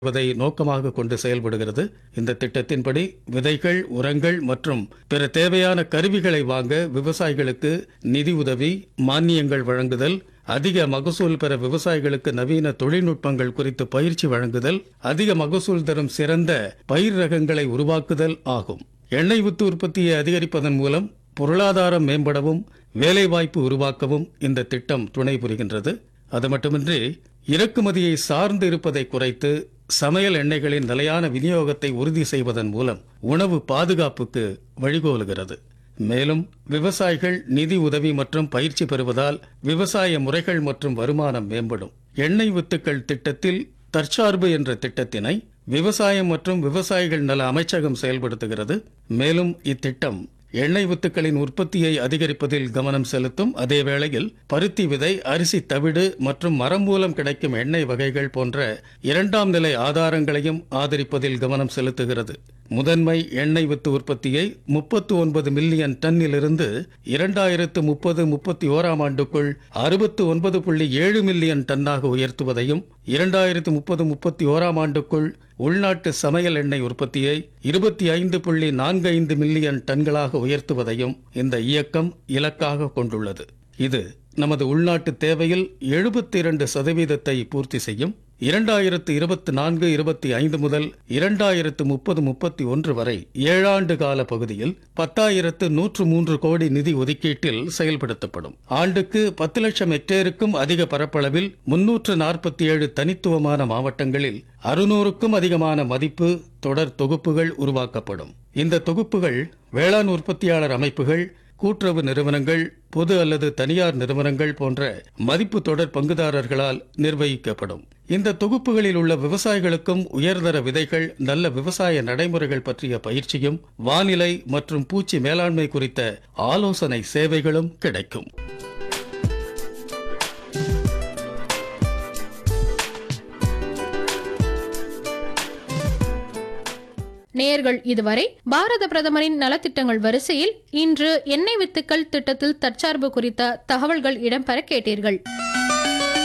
வதை நோக்கமாக கொண்டு செயல்படுகிறது இந்த திட்டத்தின்படி விதைகள் உரங்கள் மற்றும் பிற தேவையான கருவிகளை வாங்க விவசாயிகளுக்கு நிதி உதவி மானியங்கள் வழங்குதல் அதிக மகசூல் பெற விவசாயிகளுக்கு நவீன தொழில்நுட்பங்கள் குறித்து பயிற்சி வழங்குதல் அதிக மகசூல் தரும் சிறந்த பயிர் ரகங்களை உருவாக்குதல் ஆகும் எண்ணெய் வித்து உற்பத்தியை அதிகரிப்பதன் மூலம் பொருளாதாரம் மேம்படவும் வேலைவாய்ப்பு உருவாக்கவும் இந்த திட்டம் துணை புரிகின்றது அது மட்டுமின்றி இறக்குமதியை சார்ந்து இருப்பதை குறைத்து சமையல் எண்ணெய்களின் நிலையான விநியோகத்தை உறுதி செய்வதன் மூலம் உணவு பாதுகாப்புக்கு வழிகோலுகிறது மேலும் விவசாயிகள் நிதி உதவி மற்றும் பயிற்சி பெறுவதால் விவசாய முறைகள் மற்றும் வருமானம் மேம்படும் எண்ணெய் வித்துக்கள் திட்டத்தில் தற்சார்பு என்ற திட்டத்தினை விவசாயம் மற்றும் விவசாயிகள் நல அமைச்சகம் செயல்படுத்துகிறது மேலும் இத்திட்டம் எண்ணெய் வித்துக்களின் உற்பத்தியை அதிகரிப்பதில் கவனம் செலுத்தும் அதே வேளையில் பருத்தி விதை அரிசி தவிடு மற்றும் மரம் மூலம் கிடைக்கும் எண்ணெய் வகைகள் போன்ற இரண்டாம் நிலை ஆதாரங்களையும் ஆதரிப்பதில் கவனம் செலுத்துகிறது முதன்மை எண்ணெய் வித்து உற்பத்தியை முப்பத்து ஒன்பது மில்லியன் டன்னிலிருந்து இரண்டாயிரத்து முப்பது முப்பத்தி ஓராம் ஆண்டுக்குள் அறுபத்து ஒன்பது புள்ளி ஏழு மில்லியன் டன்னாக உயர்த்துவதையும் இரண்டாயிரத்து முப்பது முப்பத்தி ஓராம் ஆண்டுக்குள் உள்நாட்டு சமையல் எண்ணெய் உற்பத்தியை இருபத்தி ஐந்து புள்ளி நான்கு ஐந்து மில்லியன் டன்களாக உயர்த்துவதையும் இந்த இயக்கம் இலக்காக கொண்டுள்ளது இது நமது உள்நாட்டு தேவையில் எழுபத்தி இரண்டு சதவீதத்தை பூர்த்தி செய்யும் இரண்டாயிரத்து இருபத்தி நான்கு இருபத்தி ஐந்து முதல் இரண்டாயிரத்து முப்பது முப்பத்தி ஒன்று வரை ஏழாண்டு கால பகுதியில் பத்தாயிரத்து நூற்று மூன்று கோடி நிதி ஒதுக்கீட்டில் செயல்படுத்தப்படும் ஆண்டுக்கு பத்து லட்சம் ஹெக்டேருக்கும் அதிக பரப்பளவில் முன்னூற்று நாற்பத்தி ஏழு தனித்துவமான மாவட்டங்களில் அறுநூறுக்கும் அதிகமான மதிப்பு தொடர் தொகுப்புகள் உருவாக்கப்படும் இந்த தொகுப்புகள் வேளாண் உற்பத்தியாளர் அமைப்புகள் கூட்டுறவு நிறுவனங்கள் பொது அல்லது தனியார் நிறுவனங்கள் போன்ற மதிப்பு தொடர் பங்குதாரர்களால் நிர்வகிக்கப்படும் இந்த தொகுப்புகளில் உள்ள விவசாயிகளுக்கும் உயர்தர விதைகள் நல்ல விவசாய நடைமுறைகள் பற்றிய பயிற்சியும் வானிலை மற்றும் பூச்சி மேலாண்மை குறித்த ஆலோசனை சேவைகளும் கிடைக்கும் நேயர்கள் இதுவரை பாரத பிரதமரின் நலத்திட்டங்கள் வரிசையில் இன்று எண்ணெய் வித்துக்கள் திட்டத்தில் தற்சார்பு குறித்த தகவல்கள் இடம்பெற கேட்டீர்கள்